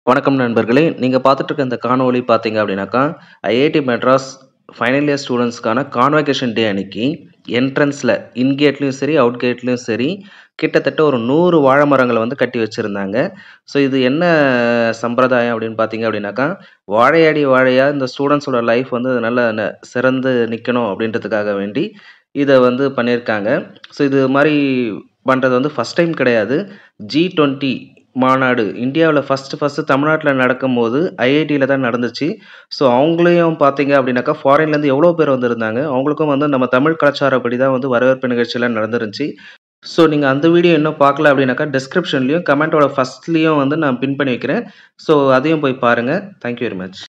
வணக்கம் நண்பர்களே! நீங்க பார்த்துட்டு இருக்க இந்த காணொளி பார்த்தீங்க அப்படின்னாக்கா, ஐஐடி மெட்ராஸ் ஃபைனல் இயர் ஸ்டூடண்ட்ஸ்க்கான கான்வகேஷன் டே அன்னைக்கு என்ட்ரன்ஸ்ல இன் கேட்லயும் சரி, அவுட் கேட்லயும் சரி, கிட்டத்தட்ட ஒரு 100 வாழை மரங்கள வந்து கட்டி வச்சிருந்தாங்க. ஸோ இது என்ன சம்பிரதாயம் அப்படின்னு பார்த்தீங்க அப்படின்னாக்கா, வாழையடி வாழையா இந்த ஸ்டூடண்ட்ஸோட லைஃப் வந்து நல்லா ந சிறந்து நிக்கணும் அப்படின்றதுக்காக வேண்டி, இத வந்து பண்ணியிருக்காங்க. ஸோ இது மாரி பண்றது வந்து ஃபர்ஸ்ட் டைம் கிடையாது. G20 மாநாடு இந்தியாவுல ஃபர்ஸ்ட் ஃபர்ஸ்ட் தமிழ்நாட்டுல நடக்கும்போது, ஐஐடில தான் நடந்துச்சு. ஸோ அவங்களையும் பார்த்தீங்க அப்படின்னாக்கா, ஃபாரின்லேருந்து எவ்வளோ பேர் வந்திருந்தாங்க. அவங்களுக்கும் வந்து நம்ம தமிழ் கலாச்சாரப்படி தான் வந்து வரவேற்பு நிகழ்ச்சிலாம் நடந்துருந்துச்சு. ஸோ நீங்க அந்த வீடியோ இன்னும் பார்க்கல அப்படின்னாக்கா, டிஸ்கிரிப்ஷன்லயும், கமெண்ட்டோட ஃபர்ஸ்ட்லயும் வந்து நான் பின் பண்ணி வைக்கிறேன். ஸோ அதையும் போய் பாருங்க. Thank you very much.